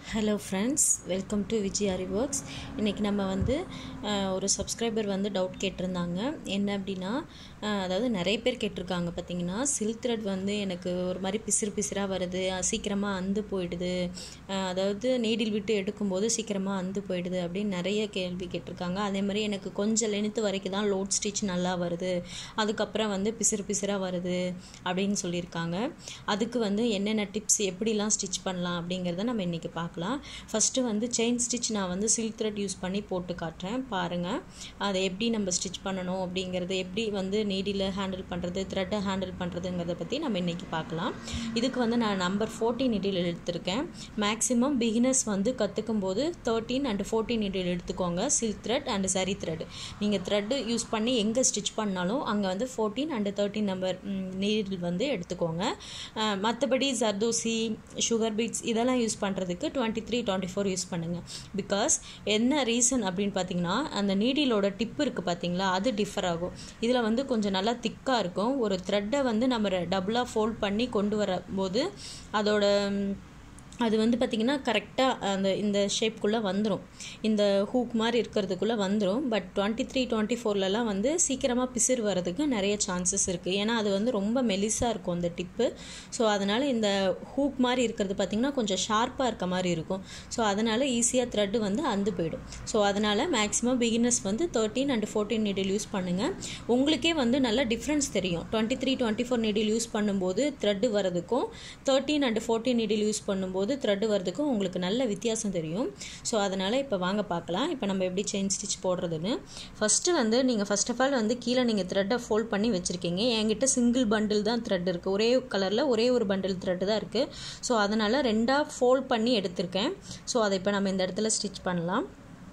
hello friends welcome to Vijay Aari works இன்றைக்கி நம்ம வந்து அஹ், ஒரு சப்ஸ்கிரைபர் வந்து டவுட் கேட்டிருந்தாங்க என்ன அப்படின்னா அஹ், அதாவது நிறைய பேர் கேட்டிருக்காங்க பார்த்தீங்கன்னா சில்க் த்ரெட் வந்து எனக்கு ஒரு மாதிரி பிசிறு பிசிறாக வருது அஹ், சீக்கிரமாக அந்து போயிடுது அஹ், அதாவது நீடில் விட்டு எடுக்கும்போது சீக்கிரமாக அந்து போயிடுது அப்படின்னு நிறைய கேள்வி கேட்டிருக்காங்க அதே மாதிரி எனக்கு கொஞ்சம் லென்த்து வரைக்கும் தான் லோட் ஸ்டிச் நல்லா வருது அதுக்கப்புறம் வந்து பிசிறு பிசிறாக வருது அப்படின்னு சொல்லியிருக்காங்க அதுக்கு வந்து என்னென்ன டிப்ஸ் எப்படிலாம் ஸ்டிச் பண்ணலாம் அப்படிங்கிறத நம்ம இன்றைக்கி பார்க்கலாம் ஃபஸ்ட்டு வந்து செயின் ஸ்டிச் நான் வந்து சில்க் த்ரெட் யூஸ் பண்ணி போட்டு காட்டுறேன் பாருங்கள் அதை எப்படி நம்ம ஸ்டிச் பண்ணணும் அப்படிங்கிறது எப்படி வந்து நீடியில் ஹேண்டில் பண்ணுறது த்ரெட்டை ஹேண்டில் பண்ணுறதுங்கிறத பற்றி நம்ம இன்றைக்கி பார்க்கலாம் இதுக்கு வந்து நான் நம்பர் ஃபோர்டீன் நீடில் எடுத்திருக்கேன் மேக்ஸிமம் பிகினர்ஸ் வந்து கற்றுக்கும் போது தேர்ட்டீன் அண்ட் ஃபோர்டீன் நீடில் எடுத்துக்கோங்க சில்க் த்ரெட் அண்ட் சரி த்ரெட் நீங்கள் த்ரெட்டு யூஸ் பண்ணி எங்கே ஸ்டிச் பண்ணாலும் அங்கே வந்து fourteen and thirteen number needle வந்து எடுத்துக்கோங்க அஹ், மற்றபடி ஜர்தோசி சுகர் பீட்ஸ் இதெல்லாம் யூஸ் பண்ணுறதுக்கு twenty three twenty four use பண்ணுங்கள் பிகாஸ் என்ன ரீசன் அப்படின்னு பார்த்தீங்கன்னா அந்த நீடிலோட டிப் இருக்குது பார்த்தீங்களா அது டிஃபர் ஆகும் இதில் வந்து கொஞ்சம் நல்லா திக்காக இருக்கும் ஒரு த்ரெட்டை வந்து நம்ம டபுளாக ஃபோல்ட் பண்ணி கொண்டு வரும்போது அதோட ம், அது வந்து பார்த்திங்கன்னா கரெக்டாக அந்த இந்த ஷேப்குள்ளே வந்துடும் இந்த ஹூக் மாதிரி இருக்கிறதுக்குள்ளே வந்துடும் பட் டுவெண்ட்டி த்ரீ டுவெண்ட்டி ஃபோர்லலாம் வந்து சீக்கிரமாக பிசிறு வரதுக்கு நிறைய சான்சஸ் இருக்குது ஏன்னா அது வந்து ரொம்ப மெலிசாக இருக்கும் அந்த டிப்பு ஸோ அதனால் இந்த ஹூக் மாதிரி இருக்கிறது பார்த்திங்கன்னா கொஞ்சம் ஷார்ப்பாக இருக்க மாதிரி இருக்கும் ஸோ அதனால் ஈஸியாக த்ரெட்டு வந்து அந்து போயிடும் ஸோ அதனால் மேக்ஸிமம் பிகினர்ஸ் வந்து thirteen and fourteen needle use பண்ணுங்கள் உங்களுக்கே வந்து நல்ல டிஃப்ரென்ஸ் தெரியும் twenty three twenty four needle use பண்ணும்போது த்ரெட்டு வரதுக்கும் thirteen and fourteen needle use பண்ணும்போது த்ரெட்டு வரதுக்கும் உங்களுக்கு நல்ல வித்தியாசம் தெரியும் ஸோ அதனால் இப்போ வாங்க பார்க்கலாம் இப்போ நம்ம எப்படி செயின் ஸ்டிச் போடுறதுன்னு ஃபஸ்ட்டு வந்து நீங்கள் ஃபர்ஸ்ட் ஆஃப் ஆல் வந்து கீழே நீங்கள் த்ரெட்டை ஃபோல்ட் பண்ணி வச்சுருக்கீங்க என்கிட்ட சிங்கிள் பண்டில் தான் த்ரெட் இருக்குது ஒரே கலரில் ஒரே ஒரு பண்டில் த்ரெட்டு தான் இருக்குது ஸோ அதனால் ரெண்டாக ஃபோல்ட் பண்ணி எடுத்திருக்கேன் ஸோ அதை இப்போ நம்ம இந்த இடத்துல ஸ்டிச் பண்ணலாம்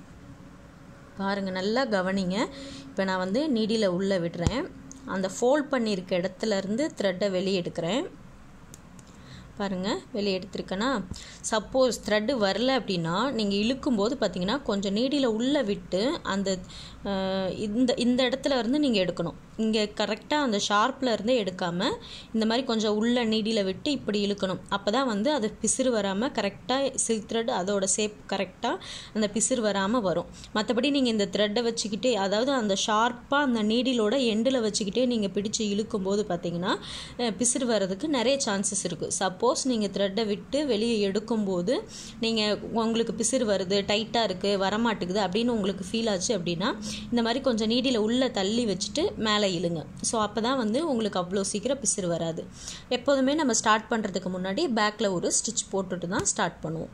பாருங்கள் நல்லா கவனிங்க இப்போ நான் வந்து நீடியில் உள்ளே விடுறேன் அந்த ஃபோல்ட் பண்ணியிருக்க இடத்துல இருந்து த்ரெட்டை வெளியே எடுக்கிறேன் பாருங்கள் வெளியே எடுத்திருக்கேனா சப்போஸ் த்ரெட்டு வரல அப்படின்னா நீங்கள் இழுக்கும்போது பார்த்தீங்கன்னா கொஞ்சம் நீடியில் உள்ளே விட்டு அந்த அஹ், இந்த இந்த இடத்துல இருந்து நீங்கள் எடுக்கணும் இங்கே கரெக்டாக அந்த ஷார்ப்பில் இருந்து எடுக்காமல் இந்த மாதிரி கொஞ்சம் உள்ள நீடியில் விட்டு இப்படி இழுக்கணும் அப்போ தான் வந்து அது பிசிறு வராமல் கரெக்டாக சில்க் த்ரெட் அதோட ஷேப் கரெக்டாக அந்த பிசிறு வராமல் வரும் மற்றபடி நீங்கள் இந்த த்ரெட்டை வச்சுக்கிட்டே அதாவது அந்த ஷார்ப்பாக அந்த நீடிலோட எண்டில் வச்சுக்கிட்டே நீங்கள் பிடிச்சு இழுக்கும்போது பார்த்தீங்கன்னா அஹ், பிசிறு வர்றதுக்கு நிறைய சான்சஸ் இருக்குது சப்போஸ் நீங்கள் த்ரெட்டை விட்டு வெளியே எடுக்கும்போது நீங்கள் உங்களுக்கு பிசிறு வருது டைட்டாக இருக்குது வரமாட்டேங்குது அப்படின்னு உங்களுக்கு ஃபீல் ஆச்சு அப்படின்னா இந்த மாதிரி கொஞ்சம் நீடியில் உள்ளே தள்ளி வச்சுட்டு மேலே இழுங்க ஸோ அப்போ தான் வந்து உங்களுக்கு அவ்வளோ சீக்கிரம் பிசிறு வராது எப்போதுமே நம்ம ஸ்டார்ட் பண்ணுறதுக்கு முன்னாடி பேக்கில் ஒரு ஸ்டிச் போட்டுட்டு தான் ஸ்டார்ட் பண்ணுவோம்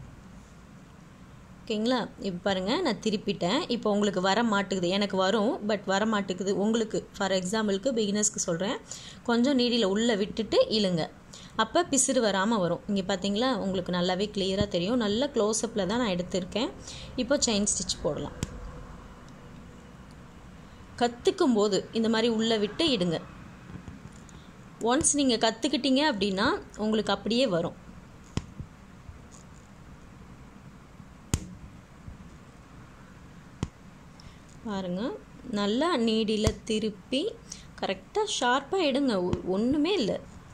ஓகேங்களா இப்போ பாருங்கள் நான் திருப்பிட்டேன் இப்போ உங்களுக்கு வர மாட்டேங்குது எனக்கு வரும் பட் வர மாட்டேங்குது உங்களுக்கு ஃபார் எக்ஸாம்பிளுக்கு பிகினர்ஸ்க்கு சொல்கிறேன் கொஞ்சம் நீடியில் உள்ளே விட்டுட்டு இழுங்க அப்போ பிசிறு வராமல் வரும் இங்கே பார்த்தீங்களா உங்களுக்கு நல்லாவே கிளியராக தெரியும் நல்ல க்ளோஸ்அப்பில் தான் நான் எடுத்திருக்கேன் இப்போ செயின் ஸ்டிச் போடலாம் கற்றுக்கும் போது இந்த மாதிரி உள்ளே விட்டு இடுங்க ஒன்ஸ் நீங்கள் கற்றுக்கிட்டீங்க அப்படின்னா உங்களுக்கு அப்படியே வரும் பாருங்க நல்லா நீடியில் திருப்பி கரெக்டாக ஷார்ப்பாக எடுங்க ஒ- ஒன்றுமே இல்லை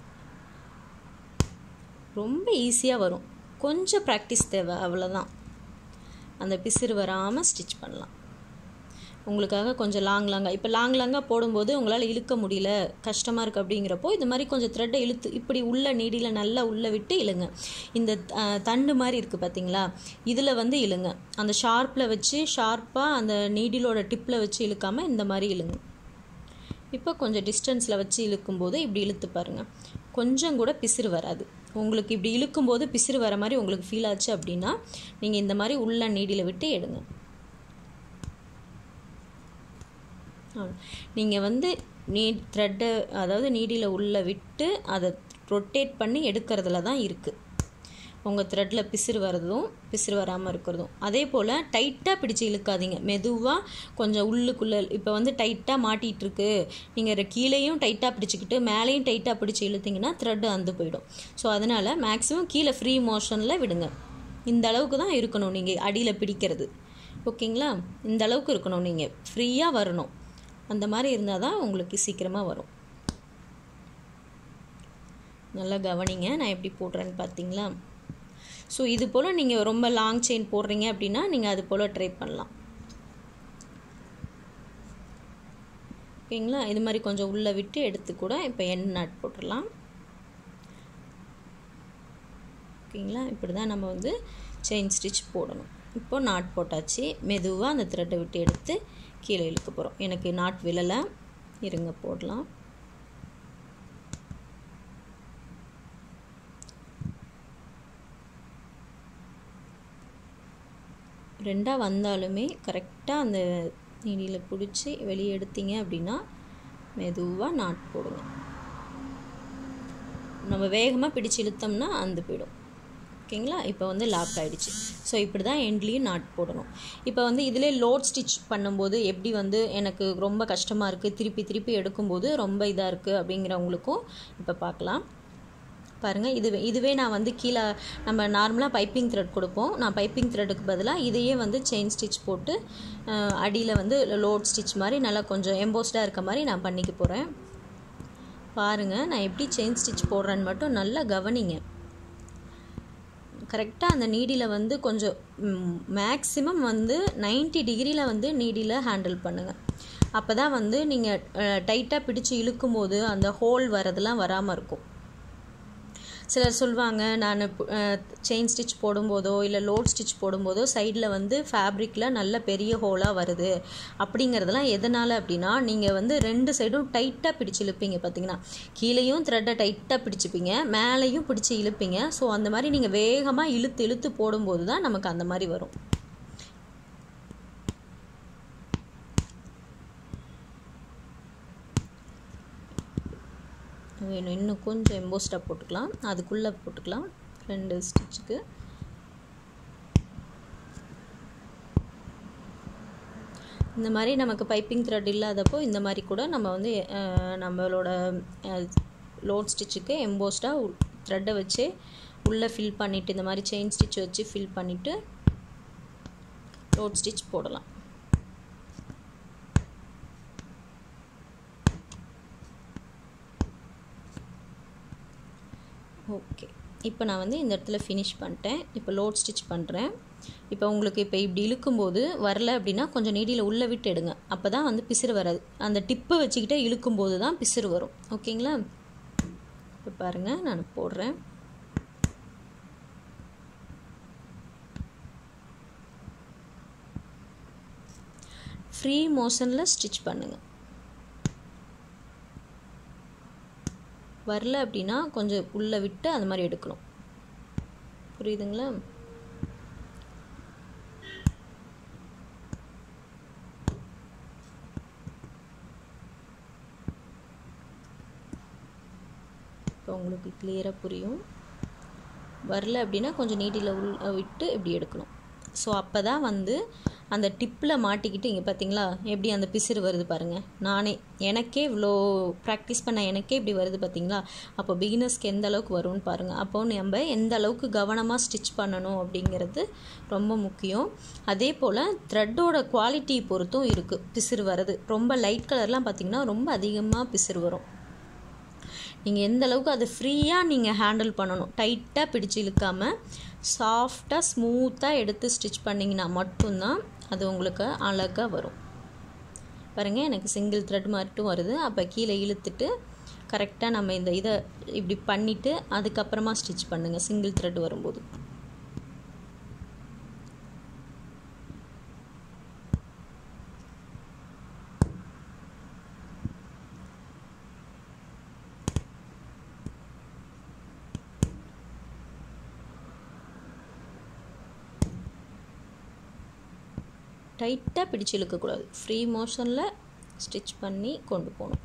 ரொம்ப ஈஸியாக வரும் கொஞ்சம் ப்ராக்டிஸ் தேவை அவ்வளோதான் அந்த பிசிறு வராமல் ஸ்டிச் பண்ணலாம் உங்களுக்காக கொஞ்சம் லாங் லாங்காக இப்போ லாங் லாங்காக போடும்போது உங்களால் இழுக்க முடியல கஷ்டமாக இருக்குது அப்படிங்கிறப்போ இது மாதிரி கொஞ்சம் த்ரெட்டை இழுத்து இப்படி உள்ள நீடியில் நல்லா உள்ளே விட்டு இழுங்க இந்த அஹ், தண்டு மாதிரி இருக்குது பார்த்தீங்களா இதில் வந்து இழுங்க அந்த ஷார்ப்பில் வச்சு ஷார்ப்பாக அந்த நீடிலோட டிப்பில் வச்சு இழுக்காமல் இந்த மாதிரி இழுங்க இப்போ கொஞ்சம் டிஸ்டன்ஸில் வச்சு இழுக்கும்போது இப்படி இழுத்து பாருங்கள் கொஞ்சம் கூட பிசிறு வராது உங்களுக்கு இப்படி இழுக்கும்போது பிசிறு வர மாதிரி உங்களுக்கு ஃபீல் ஆச்சு அப்படின்னா நீங்கள் இந்த மாதிரி உள்ள நீடியில் விட்டு எடுங்க நீங்கள் வந்து நீ த்ரெட்டை அதாவது நீடியில் உள்ள விட்டு அதை ரொட்டேட் பண்ணி எடுக்கிறதுல தான் இருக்குது உங்கள் த்ரெட்டில் பிசிறு வர்றதும் பிசிறு வராமல் இருக்கிறதும் அதே போல் டைட்டாக பிடிச்சு இழுக்காதீங்க மெதுவாக கொஞ்சம் உள்ளுக்குள்ளே இப்போ வந்து டைட்டாக மாட்டிகிட்டு இருக்கு நீங்கள் கீழேயும் டைட்டாக பிடிச்சிக்கிட்டு மேலேயும் டைட்டாக பிடிச்சி இழுத்தீங்கன்னா த்ரெட்டு அந்து போயிடும் ஸோ அதனால் மேக்ஸிமம் கீழே ஃப்ரீ மோஷனில் விடுங்க இந்த அளவுக்கு தான் இருக்கணும் நீங்கள் அடியில் பிடிக்கிறது ஓகேங்களா இந்த அளவுக்கு இருக்கணும் நீங்கள் ஃப்ரீயாக வரணும் அந்த மாதிரி இருந்தால் தான் உங்களுக்கு சீக்கிரமாக வரும் நல்லா கவனிங்க நான் எப்படி போடுறேன்னு பார்த்தீங்களா ஸோ இது போல் நீங்கள் ரொம்ப லாங் செயின் போடுறீங்க அப்படின்னா நீங்கள் அது போல் ட்ரை பண்ணலாம் ஓகேங்களா இது மாதிரி கொஞ்சம் உள்ளே விட்டு எடுத்து கூட இப்போ என் நாட் போட்டுடலாம் ஓகேங்களா இப்படி தான் நம்ம வந்து செயின் ஸ்டிச் போடணும் இப்போ நாட் போட்டாச்சு மெதுவாக அந்த த்ரெட்டை விட்டு எடுத்து கீழே இழுக்க போகிறோம் எனக்கு நாட் விழலை இருங்க போடலாம் ரெண்டாக வந்தாலுமே கரெக்டாக அந்த நீடியில் பிடிச்சி வெளியே எடுத்தீங்க அப்படின்னா மெதுவாக நாட் போடுங்க நம்ம வேகமாக பிடிச்சி இழுத்தோம்னா அந்த போயிடும் ஓகேங்களா இப்போ வந்து லாக் ஆகிடுச்சு ஸோ இப்படி தான் எண்ட்லேயும் நாட் போடணும் இப்போ வந்து இதிலே லோட் ஸ்டிச் பண்ணும்போது எப்படி வந்து எனக்கு ரொம்ப கஷ்டமாக இருக்குது திருப்பி திருப்பி எடுக்கும்போது ரொம்ப இதாக இருக்குது அப்படிங்கிறவங்களுக்கும் இப்போ பார்க்கலாம் பாருங்கள் இதுவே இதுவே நான் வந்து கீழே நம்ம நார்மலாக பைப்பிங் த்ரெட் கொடுப்போம் நான் பைப்பிங் த்ரெட்டுக்கு பதிலாக இதையே வந்து செயின் ஸ்டிச் போட்டு அடியில் வந்து லோட் ஸ்டிச் மாதிரி நல்லா கொஞ்சம் எம்போஸ்டாக இருக்க மாதிரி நான் பண்ணிக்க போகிறேன் பாருங்கள் நான் எப்படி செயின் ஸ்டிச் போடுறேன்னு மட்டும் நல்லா கவனிங்க கரெக்டாக அந்த நீடியில் வந்து கொஞ்சம் மேக்ஸிமம் வந்து நைன்ட்டி டிகிரியில் வந்து நீடியில் ஹேண்டில் பண்ணுங்கள் அப்போ தான் வந்து நீங்கள் டைட்டாக பிடிச்சி இழுக்கும் போது அந்த ஹோல் வரதெல்லாம் வராமல் இருக்கும் சிலர் சொல்லுவாங்க நான் செயின் ஸ்டிச் போடும்போதோ இல்லை லோட் ஸ்டிச் போடும்போதோ சைடில் வந்து ஃபேப்ரிக்கில் நல்ல பெரிய ஹோலாக வருது அப்படிங்கிறதெல்லாம் எதனால் அப்படின்னா நீங்கள் வந்து ரெண்டு சைடும் டைட்டாக பிடிச்சி இழுப்பீங்க பார்த்தீங்கன்னா கீழேயும் த்ரெட்டை டைட்டாக பிடிச்சிப்பீங்க மேலேயும் பிடிச்சி இழுப்பீங்க ஸோ அந்த மாதிரி நீங்கள் வேகமாக இழுத்து இழுத்து போடும்போது தான் நமக்கு அந்த மாதிரி வரும் வேணும் இன்னும் கொஞ்சம் எம்போஸ்டாக போட்டுக்கலாம் அதுக்குள்ளே போட்டுக்கலாம் ரெண்டு ஸ்டிச்சுக்கு இந்த மாதிரி நமக்கு பைப்பிங் த்ரெட் இல்லாதப்போ இந்த மாதிரி கூட நம்ம வந்து நம்மளோட லோட் ஸ்டிச்சுக்கு எம்போஸ்டாக த்ரெட்டை வச்சு உள்ளே ஃபில் பண்ணிவிட்டு இந்த மாதிரி செயின் ஸ்டிச் வச்சு ஃபில் பண்ணிவிட்டு லோட் ஸ்டிச் போடலாம் ஓகே இப்போ நான் வந்து இந்த இடத்துல ஃபினிஷ் பண்ணிட்டேன் இப்போ லோட் ஸ்டிச் பண்ணுறேன் இப்போ உங்களுக்கு இப்போ இப்படி இழுக்கும்போது வரல அப்படின்னா கொஞ்சம் நீடியில் உள்ளே விட்டு எடுங்க அப்போ தான் வந்து பிசிறு வராது அந்த டிப்பை வச்சுக்கிட்டே இழுக்கும்போது தான் பிசிறு வரும் ஓகேங்களா இப்போ பாருங்கள் நான் போடுறேன் ஃப்ரீ மோஷனில் ஸ்டிச் பண்ணுங்கள் வரல அப்படின்னா கொஞ்சம் உள்ளே விட்டு அந்த மாதிரி எடுக்கணும் புரியுதுங்களா இப்போ உங்களுக்கு கிளியராக புரியும் வரல அப்படின்னா கொஞ்சம் நீட்டில் உள் விட்டு இப்படி எடுக்கணும் ஸோ அப்போ தான் வந்து அந்த டிப்பில் மாட்டிக்கிட்டு இங்கே பார்த்தீங்களா எப்படி அந்த பிசிறு வருது பாருங்கள் நானே எனக்கே இவ்வளோ ப்ராக்டிஸ் பண்ண எனக்கே இப்படி வருது பார்த்தீங்களா அப்போ பிகினர்ஸ்க்கு எந்த அளவுக்கு வரும்னு பாருங்கள் அப்போ நம்ம எந்த அளவுக்கு கவனமாக ஸ்டிச் பண்ணணும் அப்படிங்கிறது ரொம்ப முக்கியம் அதே போல் த்ரெட்டோட குவாலிட்டி பொறுத்தும் இருக்குது பிசிறு வருது ரொம்ப லைட் கலர்லாம் பார்த்திங்கன்னா ரொம்ப அதிகமாக பிசிறு வரும் நீங்கள் எந்த அளவுக்கு அதை ஃப்ரீயாக நீங்கள் ஹேண்டில் பண்ணணும் டைட்டாக பிடிச்சி இழுக்காமல் சாஃப்டாக ஸ்மூத்தாக எடுத்து ஸ்டிச் பண்ணிங்கன்னா மட்டும்தான் அது உங்களுக்கு அழகாக வரும் பாருங்கள் எனக்கு சிங்கிள் த்ரெட் மட்டும் வருது அப்போ கீழே இழுத்துட்டு கரெக்டாக நம்ம இந்த இதை இப்படி பண்ணிவிட்டு அதுக்கப்புறமா ஸ்டிச் பண்ணுங்கள் சிங்கிள் த்ரெட் வரும்போது டைட்டாக பிடிச்சு இழுக்கக்கூடாது ஃப்ரீ மோஷனில் ஸ்டிச் பண்ணி கொண்டு போகணும்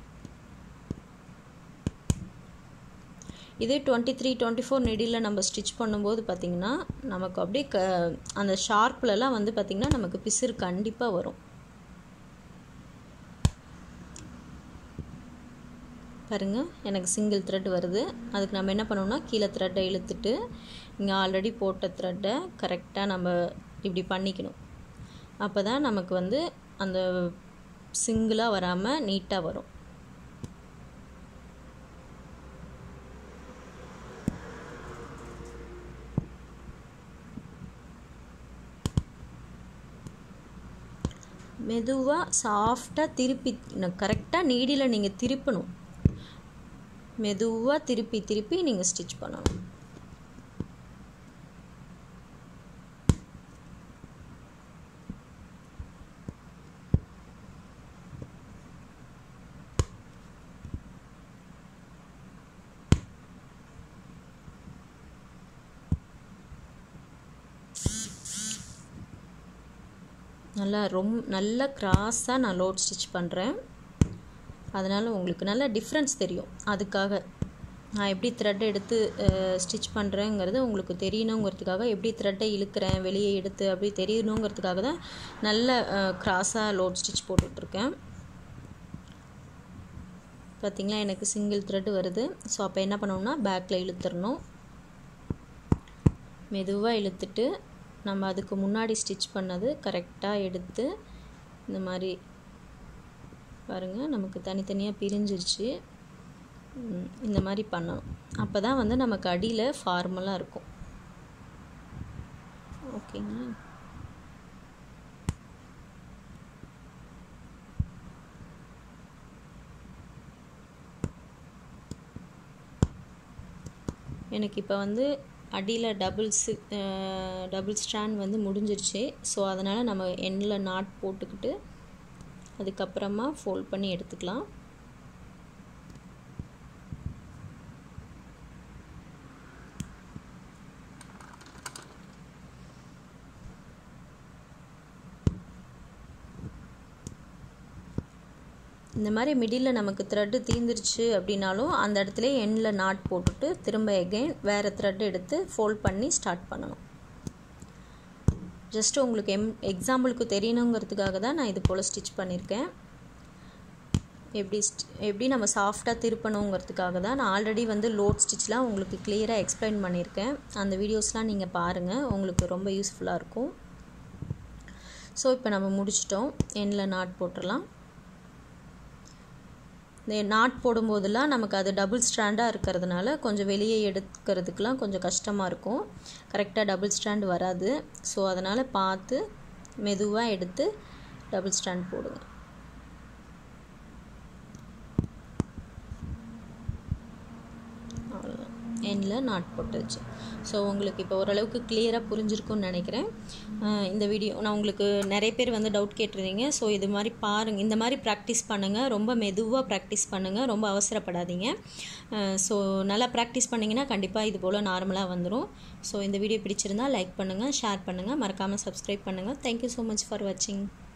இதே டுவெண்ட்டி த்ரீ டுவெண்ட்டி ஃபோர் நெடியில் நம்ம ஸ்டிச் பண்ணும்போது பார்த்திங்கன்னா நமக்கு அப்படியே க அந்த ஷார்ப்லலாம் வந்து பார்த்திங்கன்னா நமக்கு பிசிறு கண்டிப்பாக வரும் பாருங்கள் எனக்கு சிங்கிள் த்ரெட் வருது அதுக்கு நம்ம என்ன பண்ணோம்னா கீழே த்ரெட்டை இழுத்துட்டு இங்கே ஆல்ரெடி போட்ட த்ரெட்டை கரெக்டாக நம்ம இப்படி பண்ணிக்கணும் அப்போ தான் நமக்கு வந்து அந்த சிங்கிளாக வராமல் நீட்டாக வரும் மெதுவாக சாஃப்டாக திருப்பி கரெக்டாக நீடியில் நீங்கள் திருப்பணும் மெதுவாக திருப்பி திருப்பி நீங்கள் ஸ்டிச் பண்ணணும் நல்லா ரொம் நல்ல கிராஸாக நான் லோட் ஸ்டிச் பண்ணுறேன் அதனால் உங்களுக்கு நல்ல டிஃப்ரென்ஸ் தெரியும் அதுக்காக நான் எப்படி த்ரெட் எடுத்து ஸ்டிச் பண்ணுறேங்கிறது உங்களுக்கு தெரியணுங்கிறதுக்காக எப்படி த்ரெட்டை இழுக்கிறேன் வெளியே எடுத்து அப்படி தெரியணுங்கிறதுக்காக தான் நல்ல கிராஸாக லோட் ஸ்டிச் போட்டுட்ருக்கேன் பார்த்திங்களா எனக்கு சிங்கிள் த்ரெட் வருது ஸோ அப்போ என்ன பண்ணணும்னா பேக்கில் இழுத்துடணும் மெதுவாக இழுத்துட்டு நம்ம அதுக்கு முன்னாடி ஸ்டிச் பண்ணது கரெக்டாக எடுத்து இந்த மாதிரி பாருங்கள் நமக்கு தனித்தனியாக பிரிஞ்சிருச்சு இந்த மாதிரி பண்ணணும் அப்போ தான் வந்து நமக்கு அடியில் ஃபார்மலாக இருக்கும் ஓகேங்களா எனக்கு இப்போ வந்து அடியில் டபுள்ஸு டபுள் ஸ்ட்ராண்ட் வந்து முடிஞ்சிருச்சு ஸோ அதனால் நம்ம எண்ணில் நாட் போட்டுக்கிட்டு அதுக்கப்புறமா ஃபோல்ட் பண்ணி எடுத்துக்கலாம் இந்த மாதிரி மிடில் நமக்கு த்ரெட்டு தீந்துருச்சு அப்படின்னாலும் அந்த இடத்துல எண்ணில் நாட் போட்டுட்டு திரும்ப எகெயின் வேறு த்ரெட் எடுத்து ஃபோல்ட் பண்ணி ஸ்டார்ட் பண்ணணும் ஜஸ்ட் உங்களுக்கு எம் எக்ஸாம்பிளுக்கு தெரியணுங்கிறதுக்காக தான் நான் இது போல் ஸ்டிச் பண்ணியிருக்கேன் எப்படி எப்படி நம்ம சாஃப்டாக திருப்பணுங்கிறதுக்காக தான் நான் ஆல்ரெடி வந்து லோட் ஸ்டிச்லாம் உங்களுக்கு கிளியராக எக்ஸ்பிளைன் பண்ணியிருக்கேன் அந்த வீடியோஸ்லாம் நீங்கள் பாருங்கள் உங்களுக்கு ரொம்ப யூஸ்ஃபுல்லாக இருக்கும் ஸோ இப்போ நம்ம முடிச்சிட்டோம் எண்ணில் நாட் போட்டுடலாம் இந்த நாட் போடும்போதெல்லாம் நமக்கு அது டபுள் ஸ்ட்ராண்டாக இருக்கிறதுனால கொஞ்சம் வெளியே எடுக்கிறதுக்கெலாம் கொஞ்சம் கஷ்டமாக இருக்கும் கரெக்டாக டபுள் ஸ்ட்ராண்ட் வராது ஸோ அதனால் பார்த்து மெதுவாக எடுத்து டபுள் ஸ்ட்ராண்ட் போடுங்க அவ்வளோதான் எண்ணில் நாட் போட்டுச்சு ஸோ உங்களுக்கு இப்போ ஓரளவுக்கு கிளியராக புரிஞ்சிருக்கும்னு நினைக்கிறேன் இந்த வீடியோ நான் உங்களுக்கு நிறைய பேர் வந்து டவுட் கேட்டிருந்தீங்க ஸோ இது மாதிரி பாருங்கள் இந்த மாதிரி ப்ராக்டிஸ் பண்ணுங்கள் ரொம்ப மெதுவாக ப்ராக்டிஸ் பண்ணுங்கள் ரொம்ப அவசரப்படாதீங்க ஸோ நல்லா ப்ராக்டிஸ் பண்ணிங்கன்னா கண்டிப்பாக இது போல் நார்மலாக வந்துடும் ஸோ இந்த வீடியோ பிடிச்சிருந்தால் லைக் பண்ணுங்கள் ஷேர் பண்ணுங்கள் மறக்காமல் சப்ஸ்கிரைப் பண்ணுங்கள் தேங்க்யூ ஸோ மச் ஃபார் வாட்சிங்